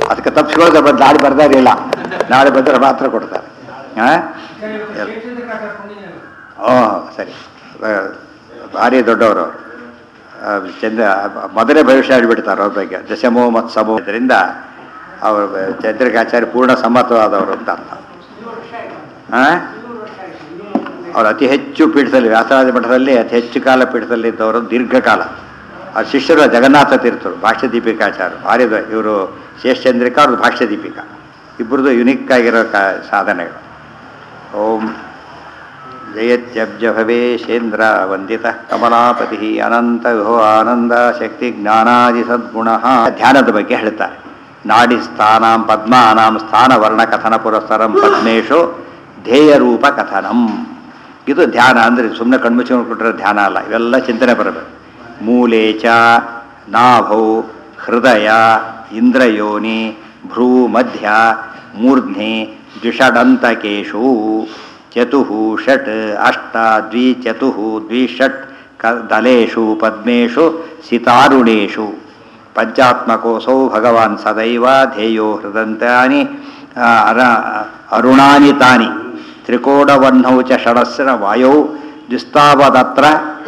ಅದಕ್ಕೆ ತಪ್ಪಿಸ್ಕೊಳ್ಳೋದು ಬಂದು ನಾಳೆ ಬರ್ದಾರಿಲ್ಲ ನಾಳೆ ಬಂದರೆ ಮಾತ್ರ ಕೊಡ್ತಾರೆ ಹಾಂ ಓ ಸರಿ ಆ, ಭಾರಿ ದೊಡ್ಡವರು ಆ, ಚಂದ್ರ ಮೊದಲೇ ಭವಿಷ್ಯ ಹೇಳಿಬಿಡ್ತಾರೆ ಅವ್ರ ಬಗ್ಗೆ ದಶಮೋ ಮತ್ತು ಸಮೋ ಇದರಿಂದ ಅವರು ಚಂದ್ರಿಕಾಚಾರ್ಯ ಪೂರ್ಣ ಸಮ್ಮತವಾದವರು ಅಂತ ಅರ್ಥ ಹಾಂ ಅವರು ಅತಿ ಹೆಚ್ಚು ಪೀಠದಲ್ಲಿ ವ್ಯಾಸರಾಜ ಮಠದಲ್ಲಿ ಅತಿ ಹೆಚ್ಚು ಕಾಲ ಪೀಠದಲ್ಲಿ ಇದ್ದವರು ದೀರ್ಘಕಾಲ ಆ ಶಿಷ್ಯರು ಜಗನ್ನಾಥ ತೀರ್ಥರು ಭಾಷ್ಯ ದೀಪಿಕಾಚಾರ್ಯ ಭಾರಿ ಇವರು ಶೇಷಚಂದ್ರಿಕಾ ಅವ್ರದ್ದು ಭಾಷ್ಯ ದೀಪಿಕಾ ಇಬ್ಬರದು ಯುನಿಕ್ ಆಗಿರೋ ಕಾ ಸಾಧನೆಗಳು ಓಂ ಜಯತ್ಯಬ್ಜ ಭವೇಶೇಂದ್ರ ವಂದಿತ ಕಮಲಾಪತಿ ಅನಂತ ವಿಭೋ ಆನಂದ ಶಕ್ತಿ ಜ್ಞಾನಾದಿ ಸದ್ಗುಣ ಧ್ಯಾನದ ಬಗ್ಗೆ ಹೇಳ್ತಾರೆ ನಾಡಿ ಸ್ಥಾನಾಂ ಪದ್ಮಾನಾಂ ಸ್ಥಾನ ವರ್ಣ ಕಥನ ಪುರಸ್ಸರಂ ಪದ್ಮೇಶು ಧ್ಯೇಯ ರೂಪ ಕಥನಂ ಇದು ಧ್ಯಾನ ಅಂದರೆ ಸುಮ್ಮನೆ ಕಣ್ಮುಚ್ಚಿ ಕೊಟ್ಟರೆ ಧ್ಯಾನ ಅಲ್ಲ ಇವೆಲ್ಲ ಚಿಂತನೆ ಬರಬೇಕು ಮೂಲೆ ಚ ನಾಭೌ ಹೃದಯ ಇಂದ್ರಯೋನಿ ಭ್ರೂ ಮಧ್ಯ ಮೂರ್ಧ್ನಿ ದ್ವಿಷಡಂತಕೇಶು ಚತು ಷಟ್ ಅಷ್ಟ ದ್ವಿ ಚತು ದ್ವಿಷಟ್ ಕ ದಲೇಶು ಪದ್ಮೇಶು ಸಿತಾರುಣೇಶು ಪಂಚಾತ್ಮಕೋಸೌ ಭಗವಾನ್ ಸದೈವ ಧ್ಯೇಯೋ ಹೃದಂತಾನಿ ಆ, ಅರ ಅರುಣಾನಿ ತಾನಿ ತ್ರಿಕೋಣವಹ್ನೌ ಚ ಷಡಸ್ರ ವಾಯೌ ದ್ವಿಸ್ತಾವದತ್ರ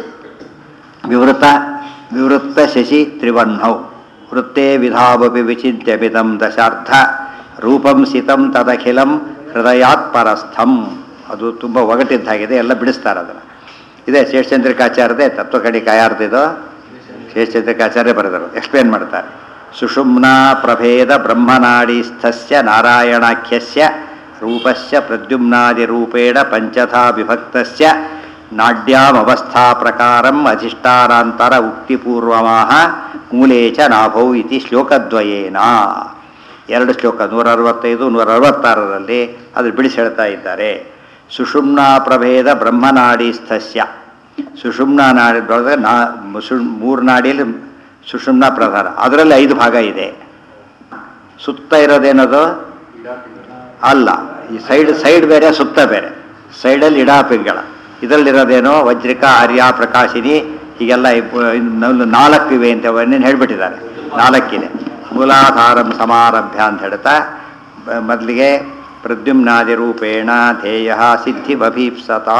ವಿವೃತ ವಿವೃತ್ತ ಶಶಿ ತ್ರಿವಹ್ನೌ ವೃತ್ತೇ ವಿಧಾವಪಿ ವಿಚಿತ್ಯಮಿದಂ ದಶಾರ್ಧ ರೂಪಂ ಸಿತಂ ತದಖಿಲಂ ಹೃದಯಾತ್ ಪರಸ್ಥಂ ಅದು ತುಂಬ ಒಗಟಿದ್ದಾಗಿದೆ ಎಲ್ಲ ಬಿಡಿಸ್ತಾರೆ ಅದನ್ನು ಇದೆ ಶೇಷಚಂದ್ರಿಕಾಚಾರ್ಯದೇ ತತ್ವಕಡಿ ಕಾಯಾರ್ದಿದು ಶೇಷಚಂದ್ರಿಕಾಚಾರ್ಯ ಬರೆದರು ಎಕ್ಸ್ಪ್ಲೇನ್ ಮಾಡ್ತಾರೆ ಸುಷುಮ್ನಾ ಪ್ರಭೇದ ಬ್ರಹ್ಮನಾಡೀಸ್ಥಸ್ಯ ನಾರಾಯಣಾಖ್ಯಸ್ಯ ರೂಪಸ್ಯ ಪ್ರದ್ಯುಮ್ನಾದಿರೂಪೇಣ ಪಂಚಥಾ ವಿಭಕ್ತಸ್ಯ ನಾಡ್ಯಾಮವಸ್ಥಾ ಪ್ರಕಾರಂ ಅಧಿಷ್ಠಾನಾಂತರ ಉಕ್ತಿಪೂರ್ವಮಾಹ ಮೂಲೇ ಚ ನಾಭೌ ಇತಿ ಶ್ಲೋಕದ್ವಯೇನ ಎರಡು ಶ್ಲೋಕ ನೂರ ಅರವತ್ತೈದು ನೂರ ಅರವತ್ತಾರರಲ್ಲಿ ಅದು ಬಿಡಿಸಿ ಹೇಳ್ತಾ ಇದ್ದಾರೆ ಸುಷುಮ್ನಾ ಪ್ರಭೇದ ಬ್ರಹ್ಮನಾಡೀಸ್ಥಸ್ಯ ಸುಷುಮ್ನಾ ನಾಡಿ ನಾ ಸು ಮೂರು ನಾಡಿಯಲ್ಲಿ ಸುಷುಮ್ನಾ ಪ್ರಧಾನ ಅದರಲ್ಲಿ ಐದು ಭಾಗ ಇದೆ ಸುತ್ತ ಇರೋದೇನದು ಅಲ್ಲ ಈ ಸೈಡ್ ಸೈಡ್ ಬೇರೆ ಸುತ್ತ ಬೇರೆ ಸೈಡಲ್ಲಿ ಇಡಾ ಪಿಂಗಳ ಇದರಲ್ಲಿರೋದೇನೋ ವಜ್ರಿಕ ಆರ್ಯ ಪ್ರಕಾಶಿನಿ ಹೀಗೆಲ್ಲ ಇಬ್ಬ- ಇನ್ನು ನಾಲ್ಕು ಇವೆ ಅಂತ ಅವನ್ನೇನು ಹೇಳ್ಬಿಟ್ಟಿದ್ದಾರೆ ನಾಲ್ಕಿದೆ ಮೂಲಾಧಾರಂ ಸಮಾರಭ್ಯ ಅಂತ ಹೇಳ್ತಾ ಬ- ಮೊದಲಿಗೆ ಪ್ರದ್ಯುಮ್ನಾದಿ ರೂಪೇಣ ಧ್ಯೇಯ ಸಿದ್ಧಿ ಭಭೀಪ್ಸತಾ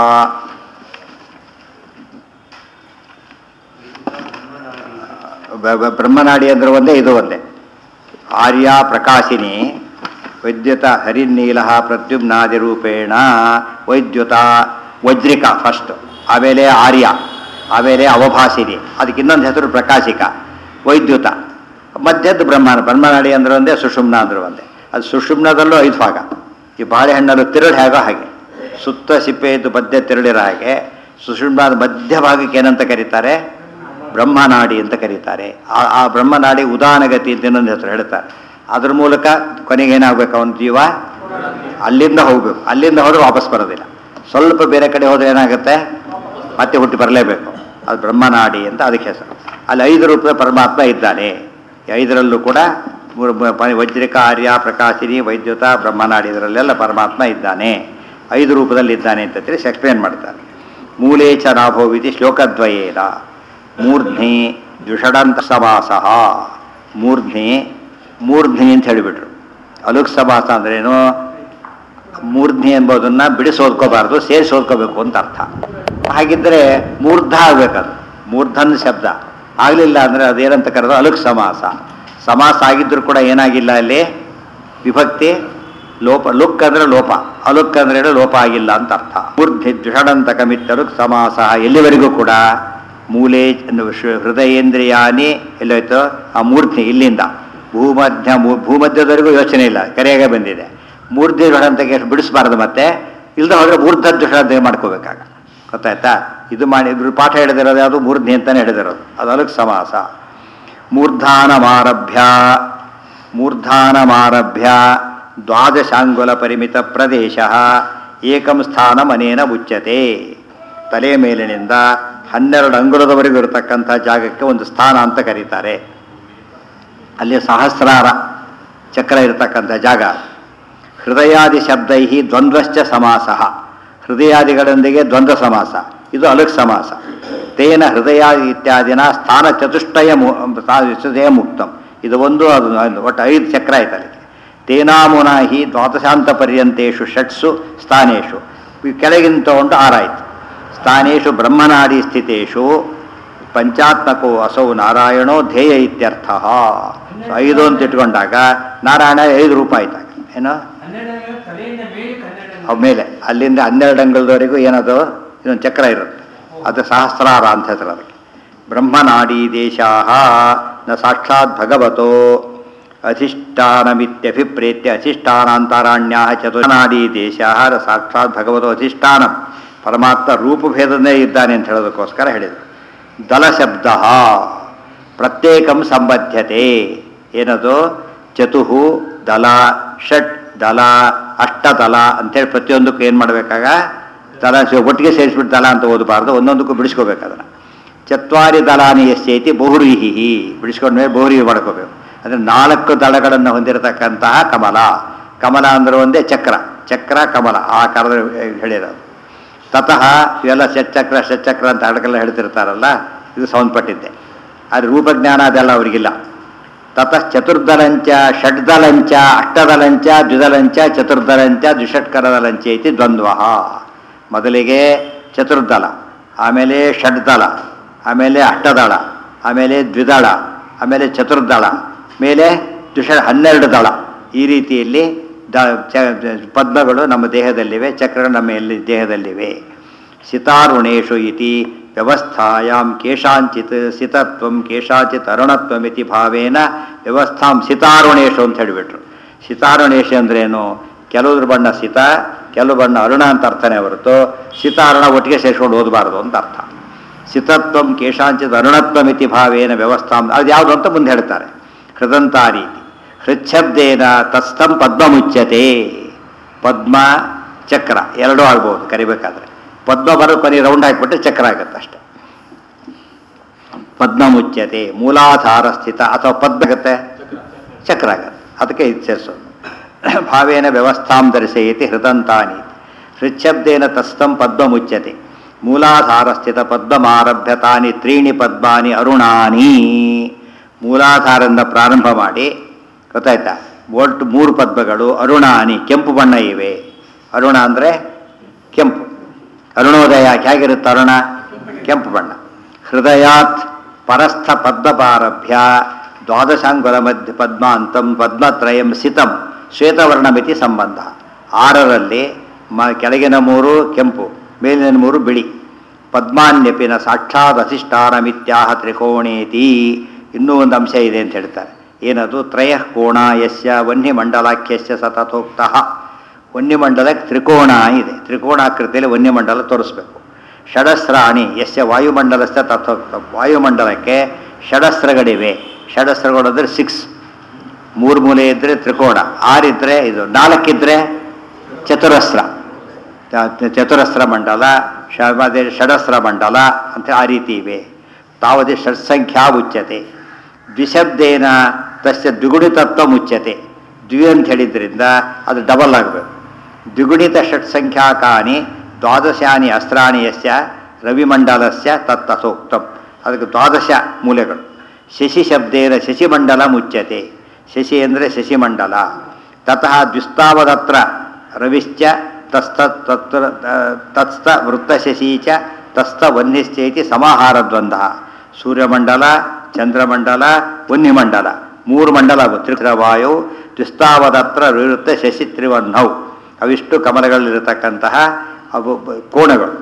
ಬ- ಬ- ಬ್ರಹ್ಮನಾಡಿ ಅಂದ್ರೆ ಒಂದೇ ಇದು ಒಂದೇ ಆರ್ಯ ಪ್ರಕಾಶಿನಿ ವೈದ್ಯುತ ಹರಿನೀಲ ಪ್ರದ್ಯುಮ್ನಾದಿ ರೂಪೇಣ ವೈದ್ಯುತ ವಜ್ರಿಕ ಫಸ್ಟ್ ಆಮೇಲೆ ಆರ್ಯ ಆಮೇಲೆ ಅವಭಾಸಿನಿ ಅದಕ್ಕೆ ಇನ್ನೊಂದು ಹೆಸರು ಪ್ರಕಾಶಿಕ ವೈದ್ಯುತ ಮಧ್ಯದ ಬ್ರಹ್ಮನ ಬ್ರಹ್ಮನಾಡಿ ಅಂದ್ರೆ ಒಂದೇ ಸುಷುಮ್ನ ಅಂದ್ರೆ ಒಂದೇ ಅದು ಸುಷುಮ್ನದಲ್ಲೂ ಐದು ಭಾಗ ಈ ಬಾಳೆಹಣ್ಣಲ್ಲೂ ತಿರುಳು ಹೇಗೋ ಹಾಗೆ ಸುತ್ತ ಸಿಪ್ಪೆ ಇದ್ದು ಮಧ್ಯ ತಿರುಳಿರೋ ಹಾಗೆ ಸುಷುಮ್ನಾದ ಮಧ್ಯ ಭಾಗಕ್ಕೆ ಏನಂತ ಕರೀತಾರೆ ಬ್ರಹ್ಮನಾಡಿ ಅಂತ ಕರೀತಾರೆ ಆ ಆ ಬ್ರಹ್ಮನಾಡಿ ಉದಾನಗತಿ ಅಂತ ಇನ್ನೊಂದು ಹೆಸರು ಹೇಳ್ತಾರೆ ಅದ್ರ ಮೂಲಕ ಕೊನೆಗೆ ಏನಾಗಬೇಕು ಅವನ ಜೀವ ಅಲ್ಲಿಂದ ಹೋಗ್ಬೇಕು ಅಲ್ಲಿಂದ ಹೋದ್ರೆ ವಾಪಸ್ ಬರೋದಿಲ್ಲ ಸ್ವಲ್ಪ ಬೇರೆ ಕಡೆ ಹೋದ್ರೆ ಏನಾಗುತ್ತೆ ಮತ್ತೆ ಹುಟ್ಟಿ ಬರಲೇಬೇಕು ಅದು ಬ್ರಹ್ಮನಾಡಿ ಅಂತ ಅದಕ್ಕೆ ಹೆಸರು ಅಲ್ಲಿ ಐದು ರೂಪದ ಪರಮಾತ್ಮ ಇದ್ದಾನೆ ಈ ಐದರಲ್ಲೂ ಕೂಡ ಮೂರು ಮ- ಪ- ವಜ್ರಿಕ ಆರ್ಯ ಪ್ರಕಾಶಿನಿ ವೈದ್ಯುತ ಬ್ರಹ್ಮನಾಡಿ ಇದರಲ್ಲೆಲ್ಲ ಪರಮಾತ್ಮ ಇದ್ದಾನೆ ಐದು ರೂಪದಲ್ಲಿ ಇದ್ದಾನೆ ಅಂತ ತಿಳಿಸಿ ಎಕ್ಸ್ಪ್ಲೇನ್ ಮಾಡ್ತಾರೆ ಮೂಲೇ ಚ ನಾಭೋವಿತಿ ಶ್ಲೋಕದ್ವಯೇನ ಮೂರ್ಧ್ನಿ ದ್ವಿಷಡಂತ ಸಮಾಸ ಮೂರ್ಧ್ನಿ ಮೂರ್ಧ್ನಿ ಅಂತ ಹೇಳಿಬಿಟ್ರು ಅಲುಕ್ ಸಮಾಸ ಅಂದ್ರೇನು ಮೂರ್ಧ್ನಿ ಎಂಬುದನ್ನ ಬಿಡಿಸಿ ಓದ್ಕೋಬಾರ್ದು ಸೇರಿಸಿ ಓದ್ಕೋಬೇಕು ಅಂತ ಅರ್ಥ ಹಾಗಿದ್ರೆ ಮೂರ್ಧ ಆಗ್ಬೇಕದು ಮೂರ್ಧನ್ ಶಬ್ದ ಆಗಲಿಲ್ಲ ಅಂದರೆ ಅದೇನಂತ ಕರೆದು ಅಲುಕ್ ಸಮಾಸ ಸಮಾಸ ಆಗಿದ್ರೂ ಕೂಡ ಏನಾಗಿಲ್ಲ ಅಲ್ಲಿ ವಿಭಕ್ತಿ ಲೋಪ ಲುಕ್ ಅಂದ್ರೆ ಲೋಪ ಅಲುಕ್ ಅಂದ್ರೆ ಏನು ಲೋಪ ಆಗಿಲ್ಲ ಅಂತ ಅರ್ಥ ಮೂರ್ಧಿ ದ್ವಿಷಡಂತಕ ಮಿತ್ತಲುಕ್ ಸಮಾಸ ಎಲ್ಲಿವರೆಗೂ ಕೂಡ ಮೂಲೆ ಶ- ಹೃದಯೇಂದ್ರಿಯಾನಿ ಎಲ್ಲೋಯ್ತು ಆ ಮೂರ್ಧಿ ಇಲ್ಲಿಂದ ಭೂಮಧ್ಯ ಮೂ- ಭೂಮಧ್ಯದವರೆಗೂ ಯೋಚನೆ ಇಲ್ಲ ಕರೆಯಾಗೆ ಬಂದಿದೆ ಮೂರ್ಧಿ ದ್ವಿಷಡಂತಕ್ಕೆ ಎಷ್ಟು ಬಿಡಿಸಬಾರ್ದು ಮತ್ತೆ ಇಲ್ದ ಹೋದ್ರೆ ಮೂರ್ಧ ದ್ವಿಷಡಂತ ಮಾಡ್ಕೋಬೇಕಾಗ ಗೊತ್ತಾಯ್ತಾ ಇದು ಮಾಡಿ ಇದ್ರ ಪಾಠ ಹೇಳಿದಿರೋದು ಯಾವುದು ಮೂರ್ಧಿ ಅಂತಾನೆ ಹೇಳಿದಿರೋದು ಅದು ಅಲುಕ್ ಸಮಾಸ ಮೂರ್ಧಾನಮಾರಭ್ಯ ಮೂರ್ಧಾನಮಾರಭ್ಯ ದ್ವಾದಶಾಂಗುಲ ಪರಿಮಿತ ಪ್ರದೇಶ ಏಕಂ ಸ್ಥಾನಮನೇನ ಮುಚ್ಚತೆ ತಲೆ ಮೇಲಿನಿಂದ ಹನ್ನೆರಡು ಅಂಗುಲದವರೆಗೂ ಇರತಕ್ಕಂಥ ಜಾಗಕ್ಕೆ ಒಂದು ಸ್ಥಾನ ಅಂತ ಕರೀತಾರೆ ಅಲ್ಲಿ ಸಹಸ್ರಾರ ಚಕ್ರ ಇರತಕ್ಕಂಥ ಜಾಗ ಹೃದಯಾದಿ ಶಬ್ದೈ ದ್ವಂದ್ವಶ್ಚ ಸಮಾಸ ಹೃದಯಾದಿಗಳೊಂದಿಗೆ ದ್ವಂದ್ವ ಸಮಾಸ ಇದು ಅಲುಕ್ ಸಮಾಸ ತೇನ ಹೃದಯಾದಿ ಇತ್ಯಾದಿನ ಸ್ಥಾನ ಚತುಷ್ಟಯ ಮು- ಸ್ಥಾ- ಚತುಷ್ಟಯ ಮುಕ್ತಂ ಇದು ಒಂದು ಅದು ಒಂದು. ಒಟ್ಟು ಐದು ಚಕ್ರ ಆಯ್ತು ಅಲ್ಲಿ ತೇನಾಮುನಾ ಹಿ ದ್ವಾದಶಾಂತ ಪರ್ಯಂತೇಶು ಷಟ್ಸು ಸ್ಥಾನೇಶು ಈ ಕೆಳಗಿನ ತಗೊಂಡು ಆರಾಯ್ತು ಸ್ಥಾನೇಶು ಬ್ರಹ್ಮನಾಡಿ ಸ್ಥಿತೇಶು ಪಂಚಾತ್ಮಕೋ ಅಸೌ ನಾರಾಯಣೋ ಧ್ಯೇಯ ಇತ್ಯರ್ಥ ಸೊ ಐದು ಅಂತ ಇಟ್ಕೊಂಡಾಗ ನಾರಾಯಣ ಐದು ರೂಪಾಯಿ ಆಯ್ತಾಗ ಏನೋ ಹನ್ನೆರಡನೇ ತಲೆಯಿಂದ ಮೇಲೆ ಕನ್ನಡ ಅವ್ ಮೇಲೆ ಅಲ್ಲಿಂದ ಹನ್ನೆರಡು ಅಂಗಳದವರೆಗೂ ಏನದು ಇದೊಂದು ಚಕ್ರ ಇರುತ್ತೆ ಅದು ಸಹಸ್ರಾರ ಅಂತ ಹೆಸರು ಅದಕ್ಕೆ ಬ್ರಹ್ಮನಾಡಿ ದೇಶಾಹ ನ ಸಾಕ್ಷಾತ್ ಭಗವತೋ ಅಧಿಷ್ಠಾನಮಿತ್ಯಭಿಪ್ರೇತ್ಯ ಅಧಿಷ್ಠಾನಾಂತರಾಣ್ಯ ಚತುರ್ನಾಡಿ ದೇಶಾಹ ನ ಸಾಕ್ಷಾತ್ ಭಗವತೋ ಅಧಿಷ್ಠಾನ ಪರಮಾತ್ಮ ರೂಪಭೇದನೇ ಇದ್ದಾನೆ ಅಂತ ಹೇಳೋದಕ್ಕೋಸ್ಕರ ಹೇಳಿದರು ದಲಶಬ್ದ ಪ್ರತ್ಯೇಕಂ ಸಂಬದ್ಧತೆ ಏನದು ಚತುಹು ದಲ ಷಟ್ ದಲ ಅಷ್ಟದಲ ಅಂತೇಳಿ ಪ್ರತಿಯೊಂದಕ್ಕೂ ಏನು ಮಾಡಬೇಕಾಗ ದಲ ಸೇ- ಒಟ್ಟಿಗೆ ಸೇರಿಸ್ಬಿಟ್ಟು ದಲ ಅಂತ ಓದಬಾರ್ದು ಒಂದೊಂದಕ್ಕೂ ಬಿಡಿಸ್ಕೋಬೇಕು ಅದನ್ನು ಚತ್ವಾರಿ ದಲಾನಿ ಎಸ್ಸೈತಿ ಬಹುರೀಹಿ ಬಿಡಿಸ್ಕೊಂಡ್ಮೇಲೆ ಬಹುರೀಹಿ ಮಾಡ್ಕೋಬೇಕು ಅಂದರೆ ನಾಲ್ಕು ದಳಗಳನ್ನು ಹೊಂದಿರತಕ್ಕಂತಹ ಕಮಲ ಕಮಲ ಅಂದ್ರೆ ಒಂದೇ ಚಕ್ರ ಚಕ್ರ ಕಮಲ ಆ ಕಾಲದ ಹೇಳಿರೋದು ತತಃ ಇವೆಲ್ಲ ಷಟ್ಚಕ್ರ ಷಟ್ಚಕ್ರ ಅಂತ ಹಡಕೆಲ್ಲ ಹೇಳ್ತಿರ್ತಾರಲ್ಲ ಇದು ಸಂಬಂಧಪಟ್ಟಿದ್ದೆ ಆದರೆ ರೂಪಜ್ಞಾನ ಅದೆಲ್ಲ ಅವರಿಗಿಲ್ಲ ತತಃ ಚತುರ್ದಲಂಚ ಷಡ್ದಲಂಚ ಅಷ್ಟದಲಂಚ ದ್ವಿದಲಂಚ ಚತುರ್ದಲಂಚ ದ್ವಿಷಟ್ಕರದಲಂಚ ಇತಿ ದ್ವಂದ್ವ ಮೊದಲಿಗೆ ಚತುರ್ದಲ ಆಮೇಲೆ ಷಡ್ದಲ ಆಮೇಲೆ ಅಷ್ಟದಳ ಆಮೇಲೆ ದ್ವಿದಳ ಆಮೇಲೆ ಚತುರ್ದಳ ಮೇಲೆ ದ್ವಿಷ ಹನ್ನೆರಡು ದಳ ಈ ರೀತಿಯಲ್ಲಿ ದ ಚ ಪದ್ಮಗಳು ನಮ್ಮ ದೇಹದಲ್ಲಿವೆ ಚಕ್ರಗಳು ನಮ್ಮ ಎಲ್ಲಿ ದೇಹದಲ್ಲಿವೆ ಸಿತಾರುಣೇಶು ಇತಿ ವ್ಯವಸ್ಥಾಯಾಂ ಕೇಶಾಂಚಿತ್ ಸಿತತ್ವಂ ಕೇಶಾಚಿತ್ ಅರುಣತ್ವಮಿತಿ ಭಾವೇನ ವ್ಯವಸ್ಥಾಂ ಸಿತಾರುಣೇಶು ಅಂತ ಹೇಳಿಬಿಟ್ರು ಸಿತಾರುಣೇಶು ಅಂದ್ರೇನು ಕೆಲವ್ರ ಬಣ್ಣ ಸಿತ ಕೆಲವು ಬಣ್ಣ ಅರುಣ ಅಂತ ಅರ್ಥನೇ ಹೊರತು ಸಿತಾರುಣ ಒಟ್ಟಿಗೆ ಸೇರಿಸ್ಕೊಂಡು ಓದಬಾರ್ದು ಅಂತ ಅರ್ಥ ಸಿತತ್ವಂ ಕೇಶಾಂಚಿತ್ ಅರುಣತ್ವಮಿತಿ ಭಾವೇನ ವ್ಯವಸ್ಥಾಂ ಅದು ಯಾವುದು ಅಂತ ಮುಂದೆ ಹೇಳ್ತಾರೆ ಹೃದಂತಾ ರೀತಿ ಹೃಚ್ಛಬ್ದೇನ ತತ್ಸ್ಥಂ ಪದ್ಮ ಮುಚ್ಯತೆ ಪದ್ಮ ಚಕ್ರ ಎರಡೂ ಆಗ್ಬೋದು ಕರಿಬೇಕಾದ್ರೆ ಪದ್ಮ ಬರೋ ಕೊನೆ ರೌಂಡ್ ಹಾಕಿಬಿಟ್ರೆ ಚಕ್ರ ಆಗುತ್ತೆ ಅಷ್ಟೆ ಪದ್ಮ ಮುಚ್ಯತೆ ಮೂಲಾಧಾರ ಸ್ಥಿತ ಅಥವಾ ಪದ್ಮ ಆಗುತ್ತೆ ಚಕ್ರ ಆಗತ್ತೆ ಅದಕ್ಕೆ ಇದು ಸೇರಿಸೋದು ಭಾವೇನ ವ್ಯವಸ್ಥಾಂ ಧರಿಸೇತಿ ಹೃದಂತಾನಿ ಹೃಚ್ಛಬ್ದೇನ ತಸ್ತಂ ಪದ್ಮ ಮುಚ್ಯತೆ ಮೂಲಾಧಾರ ಸ್ಥಿತ ಪದ್ಮಮಾರಭ್ಯ ತಾನಿ ತ್ರೀಣಿ ಪದ್ಮಾನಿ ಅರುಣಾನಿ ಮೂಲಾಧಾರದಿಂದ ಪ್ರಾರಂಭ ಮಾಡಿ ಗೊತ್ತಾಯ್ತಾ ಒಟ್ಟು ಮೂರು ಪದ್ಮಗಳು ಅರುಣಾನಿ ಕೆಂಪು ಬಣ್ಣ ಇವೆ ಅರುಣ ಅಂದರೆ ಕೆಂಪು ಅರುಣೋದಯ ಹೇಗಿರುತ್ತೆ ಅರುಣ ಕೆಂಪು ಬಣ್ಣ ಹೃದಯಾತ್ ಪರಸ್ಥ ಪದ್ಮಪಾರಭ್ಯ ದ್ವಾದಶಾಂಗುಲ ಮಧ್ಯ ಪದ್ಮಾಂತಂ ಪದ್ಮತ್ರಯಂ ಸಿತಂ ಶ್ವೇತವರ್ಣಮಿತಿ ಸಂಬಂಧ ಆರರಲ್ಲಿ ಮ ಕೆಳಗಿನ ಮೂರು ಕೆಂಪು ಮೇಲಿನ ಮೂರು ಬಿಳಿ ಪದ್ಮಾನ್ಯಪಿನ ಸಾಕ್ಷಾತ್ ಅಧಿಷ್ಠಾನಮಿತ್ಯಾಹ ತ್ರಿಕೋಣೇತಿ ಇನ್ನೂ ಒಂದು ಅಂಶ ಇದೆ ಅಂತ ಹೇಳ್ತಾರೆ ಏನದು ತ್ರಯ ಕೋಣ ಯಸ್ಯ ವನ್ಯಮಂಡಲಾಖ್ಯಸ್ಯ ಸತತೋಕ್ತಃ ವನ್ಯಮಂಡಲಕ್ಕೆ ತ್ರಿಕೋಣ ಇದೆ ತ್ರಿಕೋಣಾಕೃತಿಯಲ್ಲಿ ವನ್ಯಮಂಡಲ ತೋರಿಸ್ಬೇಕು ಷಡಸ್ರಾಣಿ ಯಸ್ಯ ವಾಯುಮಂಡಲಸ್ಯ ತಥೋಕ್ತ ವಾಯುಮಂಡಲಕ್ಕೆ ಷಡಸ್ರಗಳಿವೆ ಷಡಸ್ರಗಳು ಅಂದರೆ ಸಿಕ್ಸ್ ಮೂರು ಮೂಲೆ ಇದ್ದರೆ ತ್ರಿಕೋಣ ಆರಿದ್ರೆ ಇದು ನಾಲ್ಕಿದ್ರೆ ಚತುರಸ್ರ ಚ- ಚತುರಸ್ರ ಮಂಡಲ ಷ- ಮತ್ತೆ ಷಡಸ್ರ ಮಂಡಲ ಅಂತ ಆ ರೀತಿ ಇವೆ ತಾವದೇ ಷಟ್ಸಂಖ್ಯಾ ಉಚ್ಯತೆ ದ್ವಿಶಬ್ದೇನ ತಸ್ಯ ದ್ವಿಗುಣಿತತ್ವ ಮುಚ್ಯತೆ ದ್ವಿ ಅಂತ ಹೇಳಿದ್ರಿಂದ ಅದು ಡಬಲ್ ಆಗಬೇಕು ದ್ವಿಗುಣಿತ ಷಟ್ಸಂಖ್ಯಾಕಾನಿ ದ್ವಾದಶಾನಿ ಅಸ್ತ್ರಾಣಿ ಯಸ್ಯ ರವಿಮಂಡಲಸ್ಯ ತತ್ತಥೋಕ್ತಂ ಅದಕ್ಕೆ ದ್ವಾದಶ ಮೂಲೆಗಳು ಶಶಿ ಶಬ್ದೇನ ಶಶಿಮಂಡಲ ಮುಚ್ಯತೆ ಶಶಿ ಅಂದರೆ ಶಶಿಮಂಡಲ ತತಃ ದ್ವಿಸ್ತಾವದತ್ರ ರವಿಶ್ಚ ತಸ್ತ ತತ್ರ ತತ್ಸ್ಥ ವೃತ್ತಶಶಿ ಚ ತಸ್ಥ ವನ್ಯಶ್ಚೇತಿ ಸಮಾಹಾರದ್ವಂದ ಸೂರ್ಯಮಂಡಲ ಚಂದ್ರಮಂಡಲ ವನ್ಯಮಂಡಲ ಮೂರು ಮಂಡಲ ತ್ರಿಕೃತವಾಯು ದ್ವಿಸ್ತಾವದತ್ರ ವಿವೃತ್ತ ಶಶಿ ತ್ರಿವನ್ನೌ ಅವಿಷ್ಟು ಕಮಲಗಳಲ್ಲಿರತಕ್ಕಂತಹ ಅವು ಬ- ಕೋಣಗಳು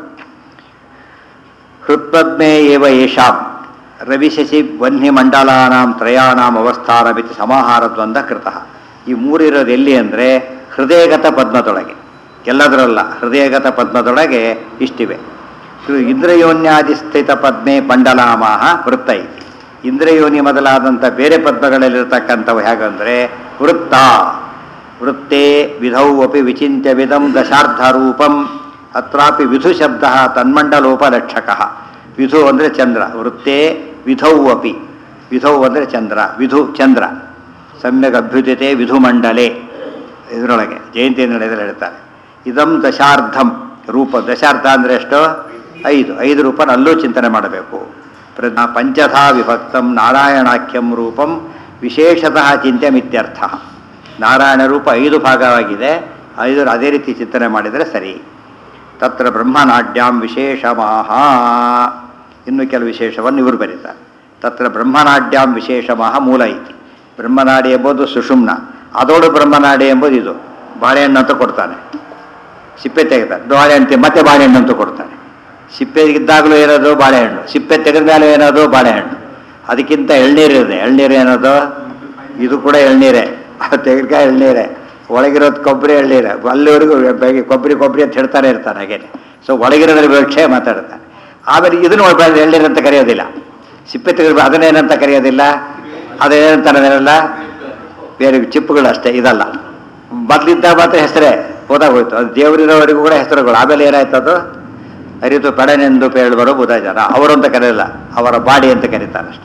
ಹೃತ್ಪದ್ಮೇ ಏವ ಯೇಷಾಂ ರವಿಶಶಿ ವನ್ಯಮಂಡಲಾನಾಂ ತ್ರಯಾಣಾಂ ಅವಸ್ಥಾನಮಿತಿ ಸಮಾಹಾರದ್ವಂದ ಕೃತಃ ಈ ಮೂರಿರೋದು ಎಲ್ಲಿ ಅಂದರೆ ಹೃದಯಗತ ಪದ್ಮದೊಳಗೆ ಎಲ್ಲದರಲ್ಲ ಹೃದಯಗತ ಪದ್ಮದೊಳಗೆ ಇಷ್ಟಿವೆ ಇದು ಇಂದ್ರಯೋನ್ಯಾದಿ ಸ್ಥಿತ ಪದ್ಮೆ ಮಂಡಲಾಮಾಹ ವೃತ್ತ ಇತಿ ಇಂದ್ರಯೋನಿ ಮೊದಲಾದಂಥ ಬೇರೆ ಪದ್ಮಗಳಲ್ಲಿರ್ತಕ್ಕಂಥವು ಹೇಗಂದರೆ ವೃತ್ತ ವೃತ್ತೇ ವಿಧೌ ಅಪಿ ವಿಚಿತ್ಯ ವಿಧಂ ದಶಾರ್ಧರೂಪಂ ಅತ್ರಾಪಿ ವಿಧು ಶಬ್ದ ತನ್ಮಂಡಲೋಪಲಕ್ಷಕ ವಿಧು ಅಂದರೆ ಚಂದ್ರ ವೃತ್ತೇ ವಿಧೌ ಅಪಿ ವಿಧೌ ಅಂದರೆ ಚಂದ್ರ ವಿಧು ಚಂದ್ರ ಸಮ್ಯಕ್ ಅಭ್ಯುದಿತೆ ವಿಧುಮಂಡಲೆ ಇದರೊಳಗೆ ಜಯಂತಿ ನಡೆದಲ್ಲಿ ಹೇಳ್ತಾರೆ ಇದಂ ದಶಾರ್ಧಂ ರೂಪ ದಶಾರ್ಧ ಅಂದರೆ ಎಷ್ಟು ಐದು ಐದು ರೂಪನ ಅಲ್ಲೂ ಚಿಂತನೆ ಮಾಡಬೇಕು ಪ್ರ- ಪಂಚಧಾ ವಿಭಕ್ತಂ ನಾರಾಯಣಾಖ್ಯಂ ರೂಪಂ ವಿಶೇಷತಃ ಚಿಂತ್ಯಮಿತ್ಯರ್ಥ ನಾರಾಯಣ ರೂಪ ಐದು ಭಾಗವಾಗಿದೆ ಐದು ಅದೇ ರೀತಿ ಚಿಂತನೆ ಮಾಡಿದರೆ ಸರಿ ತತ್ರ ಬ್ರಹ್ಮನಾಡ್ಯಾಂ ವಿಶೇಷಮಾಹ ಇನ್ನು ಕೆಲವು ವಿಶೇಷವನ್ನು ಇವರು ಬರೀತಾರೆ ತತ್ರ ಬ್ರಹ್ಮನಾಡ್ಯಾಂ ವಿಶೇಷಮಾಹ ಮೂಲ ಐತಿ ಬ್ರಹ್ಮನಾಡಿ ಎಂಬುದು ಸುಷುಮ್ನ ಅದೋಡು ಬ್ರಹ್ಮನಾಡಿ ಎಂಬುದು ಇದು ಬಾಳೆಹಣ್ಣು ಅಂತ ಕೊಡ್ತಾನೆ ಸಿಪ್ಪೆ ತೆಗಿತಾನೆ ಬಾಳೆಹಣ್ಣು ಮತ್ತೆ ಬಾಳೆಹಣ್ಣು ಅಂತ ಕೊಡ್ತಾನೆ ಸಿಪ್ಪೆ ಇದ್ದಾಗಲೂ ಏನದು ಬಾಳೆಹಣ್ಣು ಸಿಪ್ಪೆ ತೆಗೆದ ಮೇಲೆ ಏನದು ಬಾಳೆಹಣ್ಣು ಅದಕ್ಕಿಂತ ಎಳ್ನೀರಿದೆ ಎಳ್ನೀರು ಏನದು ಇದು ಕೂಡ ಎಳ್ನೀರೇ ತೆಂಗಿನಕಾಯಿ ಎಳ್ನೀರೇ ಒಳಗಿರೋದು ಕೊಬ್ಬರಿ ಎಳ್ನೀರೇ ಅಲ್ಲಿವರೆಗೂ ಬೆಳಗ್ಗೆ ಕೊಬ್ಬರಿ ಕೊಬ್ಬರಿ ಅಂತ ಹೇಳ್ತಾನೆ ಇರ್ತಾನೆ ಹಾಗೇನೆ ಸೊ ಒಳಗಿರೋದ್ರ ವಿವಕ್ಷೆ ಮಾತಾಡ್ತಾನೆ ಆಮೇಲೆ ಇದನ್ನು ಒಳ್ಳೆ ಎಳ್ನೀರು ಅಂತ ಕರೆಯೋದಿಲ್ಲ ಸಿಪ್ಪೆ ತೆಗೆದು ಅದನ್ನೇನಂತ ಕರೆಯೋದಿಲ್ಲ ಅದೇನಂತಾರಲ್ಲ ಬೇರೆ ಚಿಪ್ಪುಗಳು ಅಷ್ಟೇ ಇದಲ್ಲ ಮೊದಲಿದ್ದಾಗ ಮಾತ್ರ ಹೆಸರೇ ಹೋದಾಗೋಯ್ತು ಅದು ದೇವರಿರೋವರೆಗೂ ಕೂಡ ಹೆಸರುಗಳು ಆಮೇಲೆ ಏನಾಯ್ತು ಅದು ಅರಿತು ಪಡನೆಂದು ಪೇಳುವರು ಬುಧ ಜನ ಅವರು ಅಂತ ಕರೆಯಲ್ಲ ಅವರ ಬಾಡಿ ಅಂತ ಕರೀತಾರೆ ಅಷ್ಟೆ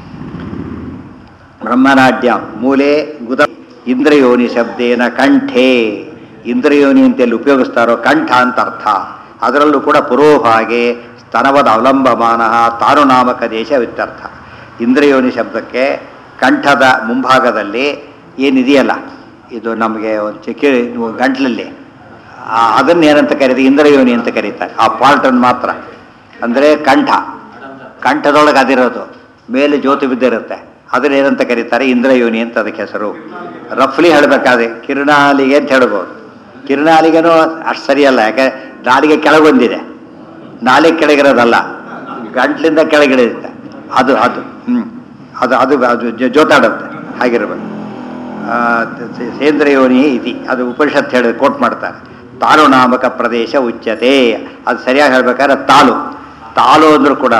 ಬ್ರಹ್ಮನಾಡ್ಯ ಮೂಲೆ ಗುದ ಇಂದ್ರಯೋನಿ ಶಬ್ದೇನ ಕಂಠೆ ಇಂದ್ರಯೋನಿ ಅಂತ ಎಲ್ಲಿ ಉಪಯೋಗಿಸ್ತಾರೋ ಕಂಠ ಅಂತ ಅರ್ಥ ಅದರಲ್ಲೂ ಕೂಡ ಪುರೋಭಾಗೆ ಸ್ತನವದ ಅವಲಂಬಮಾನ ತಾನು ನಾಮಕ ದೇಶ ಇತ್ಯರ್ಥ ಇಂದ್ರಯೋನಿ ಶಬ್ದಕ್ಕೆ ಕಂಠದ ಮುಂಭಾಗದಲ್ಲಿ ಏನಿದೆಯಲ್ಲ ಇದು ನಮಗೆ ಒಂದು ಚಿಕ್ಕಿ ಗಂಟ್ಲಲ್ಲಿ ಆ- ಅದನ್ನ ಏನಂತ ಕರೀತಾರೆ ಇಂದ್ರಯೋನಿ ಅಂತ ಕರೀತಾರೆ ಆ ಪಾರ್ಟನ್ನು ಮಾತ್ರ ಅಂದರೆ ಕಂಠ ಕಂಠದೊಳಗೆ ಅದಿರೋದು ಮೇಲೆ ಜ್ಯೋತಿ ಬಿದ್ದಿರುತ್ತೆ ಅದನ್ನ ಏನಂತ ಕರೀತಾರೆ ಇಂದ್ರಯೋನಿ ಅಂತ ಅದಕ್ಕೆ ಹೆಸರು ರಫ್ಲಿ ಹೇಳಬೇಕಾದ್ರೆ ಕಿರಣಾಲಿಗೆ ಅಂತ ಹೇಳ್ಬೋದು ಕಿರಣಾಲಿಗೆನೂ ಅಷ್ಟು ಸರಿಯಲ್ಲ ಯಾಕೆ ನಾಲಿಗೆ ಕೆಳಗೊಂದಿದೆ ನಾಲಿಗೆ ಕೆಳಗಿರೋದಲ್ಲ ಗಂಟ್ಲಿಂದ ಕೆಳಗಿಳಿಯುತ್ತೆ ಅದು ಅದು ಹ್ಞೂ ಅದು ಅದು ಅದು ಜೊ- ಜೋತಾಡುತ್ತೆ ಹಾಗಿರ್ಬೇಕು ಆ, ಸ- ಸೇಂದ್ರಯೋನಿ ಇತಿ ಅದು ಉಪನಿಷತ್ ಹೇಳಿ ಕೋಟ್ ಮಾಡ್ತಾರೆ ತಾಲು ನಾಮಕ ಪ್ರದೇಶ ಉಚ್ಯತೆ ಅದು ಸರಿಯಾಗಿ ಹೇಳ್ಬೇಕಾದ್ರೆ ತಾಲು ತಾಲು ಅಂದ್ರೂ ಕೂಡ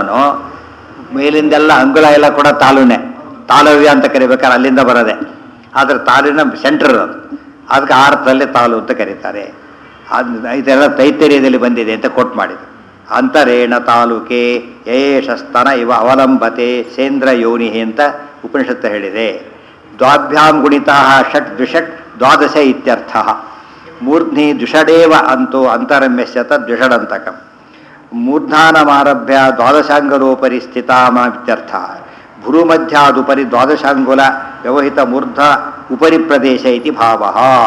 ಮೇಲಿಂದೆಲ್ಲ ಅಂಗುಲ ಎಲ್ಲ ಕೂಡ ತಾಲುನೇ ತಾಲವ್ಯ ಅಂತ ಕರಿಬೇಕಾದ್ರೆ ಅಲ್ಲಿಂದ ಬರೋದೆ ಆದರೆ ತಾಲಿನ ಸೆಂಟರ್ ಅದು ಅದಕ್ಕೆ ಆ ಅರ್ಥದಲ್ಲಿ ತಾಲು ಅಂತ ಕರೀತಾರೆ ಅದು ಇದೆಲ್ಲ ತೈತರ್ಯದಲ್ಲಿ ಬಂದಿದೆ ಅಂತ ಕೊಟ್ ಮಾಡಿದ್ರು ಅಂತರೇಣ ತಾಲೂಕೆ ಯೇಷ ಸ್ತನ ಇವ ಅವಲಂಬತೆ ಸೇಂದ್ರ ಯೋನಿ ಅಂತ ಉಪನಿಷತ್ತು ಹೇಳಿದೆ ದ್ವಾಭ್ಯಾಂ ಗುಣಿತಾ ಷಟ್ ದ್ವಿಷಟ್ ದ್ವಾದಶ ಇತ್ಯರ್ಥ ಮೂರ್ಧ್ನಿ ದ್ವಿಷಡೇವ ಅಂತೋ ಅಂತರಮ್ಯಸ್ಯ ತದ್ವಿಷಡಂತಕಂ ಮೂರ್ಧಾನಮಾರಭ್ಯ ದ್ವಾದಶಾಂಗಲೋಪರಿ ಸ್ಥಿತಾಮಿತ್ಯರ್ಥ ಭ್ರೂಮಧ್ಯಾದುಪರಿ ದ್ವಾದಶಾಂಗುಲ ವ್ಯವಹಿತ ಮೂರ್ಧ ಉಪರಿ ಪ್ರದೇಶ ಇತಿ ಭಾವ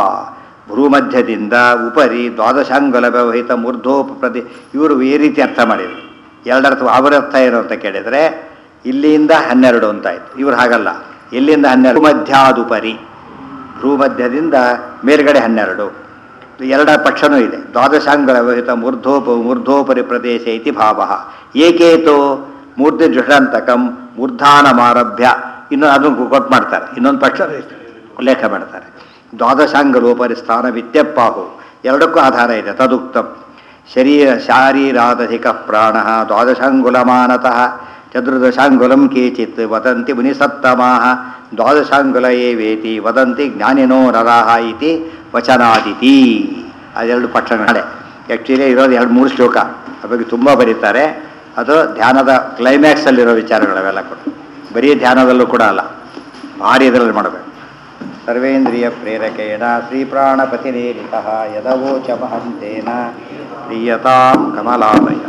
ಭ್ರೂಮಧ್ಯದಿಂದ ಉಪರಿ ದ್ವಾದಶಾಂಗುಲ ವ್ಯವಹಿತ ಮೂರ್ಧೋಪ ಪ್ರದೇ ಇವರು ಈ ರೀತಿ ಅರ್ಥ ಮಾಡಿದರು ಎರಡರ್ಥ ಅವರ ಅರ್ಥ ಏನು ಅಂತ ಕೇಳಿದರೆ ಇಲ್ಲಿಂದ ಹನ್ನೆರಡು ಅಂತ ಆಯ್ತು ಇವ್ರು ಹಾಗಲ್ಲ ಎಲ್ಲಿಂದ ಹನ್ನೆರಡು ಮಧ್ಯಾದುಪರಿ ಭ್ರೂಮಧ್ಯದಿಂದ ಮೇಲ್ಗಡೆ ಹನ್ನೆರಡು ಎರಡ ಪಕ್ಷನೂ ಇದೆ ದ್ವಾದಶಾಂಗ ವ್ಯವಹಿತ ಮೂರ್ಧೋಪ ಮೂರ್ಧೋಪರಿ ಪ್ರದೇಶ ಇತಿ ಭಾವ ಏಕೇತೋ ಮೂರ್ತಿ ಜುಷಂತಕಂ ಮೂರ್ಧಾನಮಾರಭ್ಯ ಇನ್ನು ಅದನ್ನು ಕೊಟ್ಟು ಮಾಡ್ತಾರೆ ಇನ್ನೊಂದು ಪಕ್ಷ ಉಲ್ಲೇಖ ಮಾಡ್ತಾರೆ ದ್ವಾದಶಾಂಗಲೋಪರಿ ಸ್ಥಾನ ವಿದ್ಯಪ್ಪಾಹು ಎರಡಕ್ಕೂ ಆಧಾರ ಇದೆ ತದುಕ್ತಂ ಶರೀರ ಶಾರೀರಾದಧಿಕ ಪ್ರಾಣ ದ್ವಾದಶಾಂಗುಲಮಾನತಃ ಚತುರ್ದಶಾಂಗುಲಂ ಕೇಚಿತ್ ವದಂತಿ ಮುನಿಸತ್ತಮಾಹ ದ್ವಾದಶಾಂಗುಲ ಏವೇತಿ ವದಂತಿ ಜ್ಞಾನಿನೋ ನರಾಹ ಇತಿ ವಚನಾದಿತಿ ಅದೆರಡು ಪಕ್ಷ ನಾಳೆ ಆ್ಯಕ್ಚುಲಿ ಇರೋದು ಎರಡು ಮೂರು ಶ್ಲೋಕ ಅದ್ರ ಬಗ್ಗೆ ತುಂಬ ಬರೀತಾರೆ ಅದು ಧ್ಯಾನದ ಕ್ಲೈಮ್ಯಾಕ್ಸಲ್ಲಿರೋ ವಿಚಾರಗಳು ಅವೆಲ್ಲ ಕೂಡ ಬರೀ ಧ್ಯಾನದಲ್ಲೂ ಕೂಡ ಅಲ್ಲ ಭಾರಿ ಇದರಲ್ಲಿ ಮಾಡಬೇಕು ಸರ್ವೇಂದ್ರಿಯ ಪ್ರೇರಕೇಣ ಶ್ರೀಪ್ರಾಣಪತಿರೇರಿತ ಯದವೋಚ ಮಹಂತೇನ ಪ್ರೀಯತಾಂ ಕಮಲಾಲಯ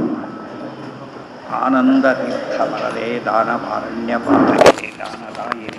ಆನಂದತೀರ್ಥಮರದೆ ದಾನಮಾರಣ್ಯ ದಾನದಾಯಿನಿ